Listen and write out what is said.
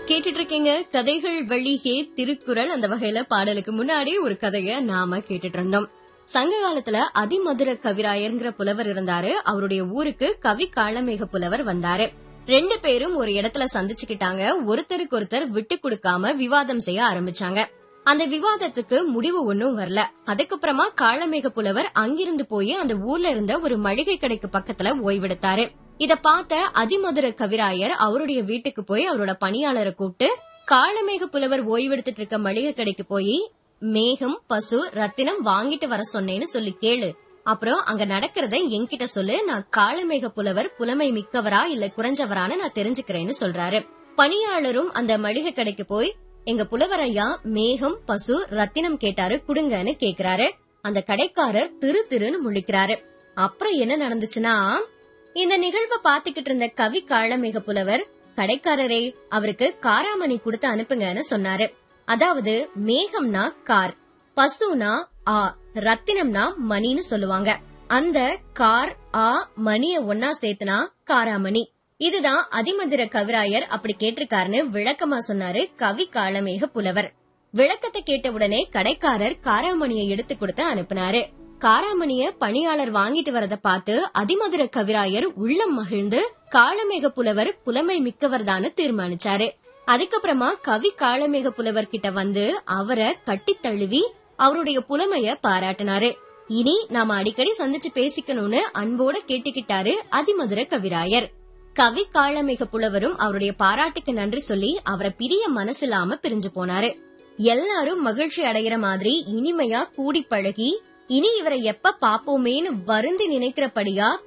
கேட்டுட்டு இருக்கீங்க கதைகள் வழியே திருக்குறள் அந்த வகையில பாடலுக்கு முன்னாடி ஒரு கதைய நாம கேட்டுட்டு இருந்தோம் சங்க காலத்துல அதிமதுர கவிராயர்ங்கிற புலவர் இருந்தாரு அவருடைய ஊருக்கு கவி காளமேக புலவர் வந்தாரு ரெண்டு பேரும் ஒரு இடத்துல சந்திச்சுக்கிட்டாங்க ஒருத்தருக்கு ஒருத்தர் விட்டு கொடுக்காம விவாதம் செய்ய ஆரம்பிச்சாங்க அந்த விவாதத்துக்கு முடிவு ஒன்னும் வரல அதுக்கப்புறமா காளமேக புலவர் அங்கிருந்து போய் அந்த ஊர்ல இருந்த ஒரு மளிகை கடைக்கு பக்கத்துல ஓய்வெடுத்தாரு இத பார்த்த அதிமதுர கவிராயர் அவருடைய வீட்டுக்கு போய் அவரோட பணியாளரை கூப்பிட்டு காளமேக புலவர் ஓய்வெடுத்துட்டு இருக்க மளிகை கடைக்கு போய் மேகம் பசு ரத்தினம் வாங்கிட்டு வர சொன்னேன்னு சொல்லி கேளு அப்புறம் அங்க நடக்கிறத என்கிட்ட சொல்லு நான் காளமேக புலவர் புலமை மிக்கவரா இல்ல குறைஞ்சவரான்னு நான் தெரிஞ்சுக்கிறேன்னு சொல்றாரு பணியாளரும் அந்த மளிகை கடைக்கு போய் எங்க புலவர் ஐயா மேகம் பசு ரத்தினம் கேட்டாரு குடுங்கன்னு கேக்குறாரு அந்த கடைக்காரர் திரு திருன்னு முழிக்கிறாரு அப்புறம் என்ன நடந்துச்சுன்னா இந்த நிகழ்வை பாத்துக்கிட்டு இருந்த கவி காளமேக புலவர் கடைக்காரரே அவருக்கு காராமணி கொடுத்து அனுப்புங்கன்னு சொன்னாரு அதாவது மேகம்னா கார் பசுனா ஆ ரத்தினம்னா மணின்னு சொல்லுவாங்க அந்த கார் ஆ மணிய ஒன்னா சேர்த்துனா காராமணி இதுதான் அதிமதுர கவிராயர் அப்படி கேட்டிருக்காருன்னு விளக்கமா சொன்னாரு கவி காளமேக புலவர் விளக்கத்தை கேட்ட உடனே கடைக்காரர் காராமணியை எடுத்து கொடுத்து அனுப்புனாரு காராமணிய பணியாளர் வாங்கிட்டு வரத பார்த்து அதிமதுர கவிராயர் உள்ளம் மகிழ்ந்து காளமேக புலவர் புலமை மிக்கவர் தீர்மானிச்சாரு அதுக்கப்புறமா கவி காளமேக புலவர் கிட்ட வந்து அவரை கட்டி தழுவி அவருடைய புலமைய பாராட்டினாரு இனி நாம அடிக்கடி சந்திச்சு பேசிக்கணும்னு அன்போட கேட்டுக்கிட்டாரு அதிமதுர கவிராயர் கவி காளமேக புலவரும் அவருடைய பாராட்டுக்கு நன்றி சொல்லி அவரை பிரிய மனசில்லாம பிரிஞ்சு போனாரு எல்லாரும் மகிழ்ச்சி அடைகிற மாதிரி இனிமையா கூடி பழகி இனி இவரை எப்ப பாப்போமேன்னு வருந்தி நினைக்கிறபடியா